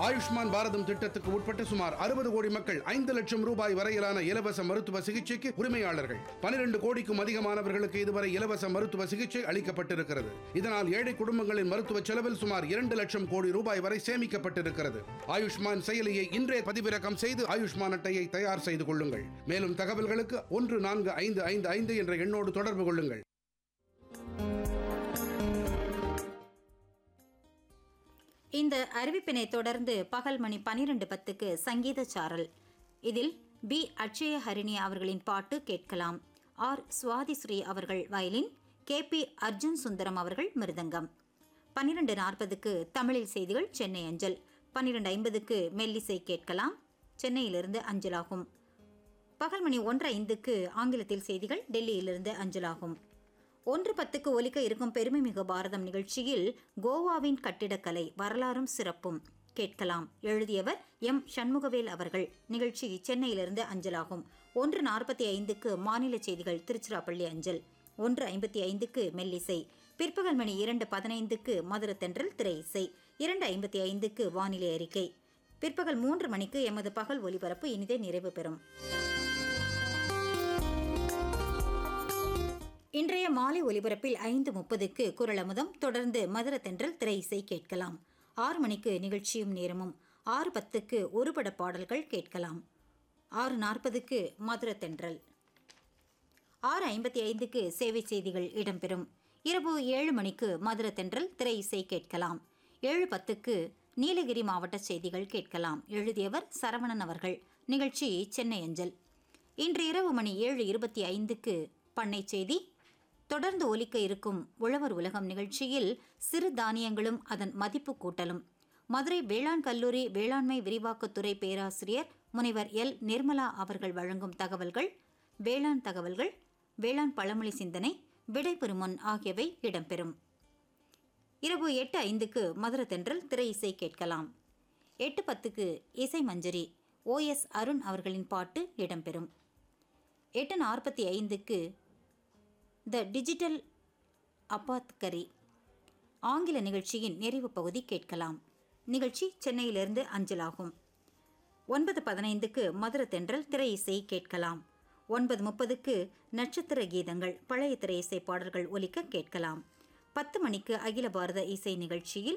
ஆயுஷ்மான் பாரதம் திட்டத்துக்கு உட்பட்ட சுமார் அறுபது கோடி மக்கள் ஐந்து லட்சம் ரூபாய் வரையிலான இலவச மருத்துவ சிகிச்சைக்கு உரிமையாளர்கள் பனிரெண்டு கோடிக்கும் அதிகமானவர்களுக்கு இதுவரை இலவச மருத்துவ சிகிச்சை அளிக்கப்பட்டிருக்கிறது இதனால் ஏழை குடும்பங்களின் மருத்துவ செலவில் சுமார் இரண்டு லட்சம் கோடி ரூபாய் வரை சேமிக்கப்பட்டிருக்கிறது ஆயுஷ்மான் செயலியை இன்றே பதிவிறக்கம் செய்து ஆயுஷ்மான் அட்டையை தயார் செய்து கொள்ளுங்கள் மேலும் தகவல்களுக்கு ஒன்று நான்கு ஐந்து ஐந்து ஐந்து என்ற எண்ணோடு தொடர்பு கொள்ளுங்கள் இந்த அறிவிப்பினை தொடர்ந்து பகல் மணி பனிரெண்டு பத்துக்கு சங்கீத சாரல் இதில் பி அட்சய ஹரிணி அவர்களின் பாட்டு கேட்கலாம் ஆர் சுவாதிஸ்ரீ அவர்கள் violin K P Arjun Sundaram அவர்கள் மிருதங்கம் பன்னிரெண்டு நாற்பதுக்கு தமிழில் செய்திகள் சென்னை அஞ்சல் பன்னிரெண்டு ஐம்பதுக்கு மெல்லிசை கேட்கலாம் சென்னையிலிருந்து அஞ்சலாகும் பகல் மணி ஒன்று ஐந்துக்கு ஆங்கிலத்தில் செய்திகள் டெல்லியிலிருந்து அஞ்சலாகும் ஒன்று பத்துக்கு ஒலிக்க இருக்கும் பெருமைமிகு பாரதம் நிகழ்ச்சியில் கோவாவின் கட்டிடக்கலை வரலாறும் சிறப்பும் கேட்கலாம் எழுதியவர் எம் சண்முகவேல் அவர்கள் நிகழ்ச்சி சென்னையிலிருந்து அஞ்சலாகும் ஒன்று நாற்பத்தி ஐந்துக்கு மாநில செய்திகள் திருச்சிராப்பள்ளி அஞ்சல் ஒன்று ஐம்பத்தி ஐந்துக்கு மெல்லிசை பிற்பகல் மணி இரண்டு பதினைந்துக்கு மதுரத்தென்றல் திரை இசை இரண்டு ஐம்பத்தி ஐந்துக்கு வானிலை அறிக்கை பிற்பகல் மூன்று மணிக்கு எமது பகல் ஒலிபரப்பு இனிதே நிறைவு பெறும் இன்றைய மாலை ஒலிபரப்பில் ஐந்து முப்பதுக்கு குரலமுதம் தொடர்ந்து மதுர தென்றல் திரை இசை கேட்கலாம் ஆறு மணிக்கு நிகழ்ச்சியும் நேரமும் ஆறு பத்துக்கு ஒருபட பாடல்கள் கேட்கலாம் ஆறு நாற்பதுக்கு மதுர தென்றல் ஆறு ஐம்பத்தி ஐந்துக்கு சேவை செய்திகள் இடம்பெறும் இரவு ஏழு மணிக்கு மதுர தென்றல் திரை இசை கேட்கலாம் ஏழு பத்துக்கு நீலகிரி மாவட்ட செய்திகள் கேட்கலாம் எழுதியவர் சரவணன் அவர்கள் நிகழ்ச்சி சென்னை அஞ்சல் இன்று இரவு மணி ஏழு இருபத்தி ஐந்துக்கு பண்ணை செய்தி தொடர்ந்து ஒலிக்க இருக்கும் உழவர் உலகம் நிகழ்ச்சியில் சிறு தானியங்களும் அதன் மதிப்பு கூட்டலும் மதுரை வேளாண் கல்லூரி வேளாண்மை விரிவாக்கத்துறை பேராசிரியர் முனைவர் எல் நிர்மலா அவர்கள் வழங்கும் தகவல்கள் வேளாண் தகவல்கள் வேளாண் பழமொழி சிந்தனை விடைபெறும் முன் ஆகியவை இடம்பெறும் இரவு எட்டு ஐந்துக்கு மதுர தென்றல் திரை இசை கேட்கலாம் எட்டு பத்துக்கு இசை மஞ்சரி ஓஎஸ் அருண் அவர்களின் பாட்டு இடம்பெறும் எட்டு நாற்பத்தி ஐந்துக்கு த டிஜிட்டல் அப்பாத்கரி ஆங்கில நிகழ்ச்சியின் நிறைவு பகுதி கேட்கலாம் நிகழ்ச்சி சென்னையிலிருந்து அஞ்சலாகும் ஒன்பது பதினைந்துக்கு மதுர தென்றல் திரை இசை கேட்கலாம் ஒன்பது முப்பதுக்கு நட்சத்திர கீதங்கள் பழைய திரை இசை பாடல்கள் ஒலிக்க கேட்கலாம் பத்து மணிக்கு அகில பாரத இசை நிகழ்ச்சியில்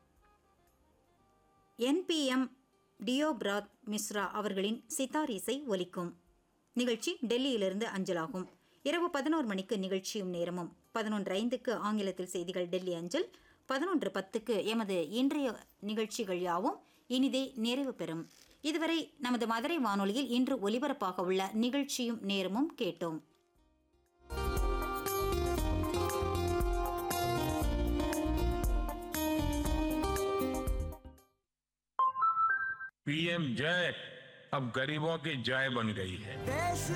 என்பிஎம் டியோபிராத் மிஸ்ரா அவர்களின் சித்தார் இசை ஒலிக்கும் நிகழ்ச்சி டெல்லியிலிருந்து அஞ்சலாகும் இரவு பதினோரு மணிக்கு நிகழ்ச்சியும் நேரமும் பதினொன்று ஐந்துக்கு ஆங்கிலத்தில் செய்திகள் டெல்லி அஞ்சல் பதினொன்று பத்துக்கு எமது இன்றைய நிகழ்ச்சிகள் யாவும் இனிதே நிறைவு பெறும் இதுவரை நமது மதுரை வானொலியில் இன்று ஒலிபரப்பாக உள்ள நிகழ்ச்சியும் நேரமும் கேட்டோம் पीएम जय अब गरीबों की जय बन गई है देश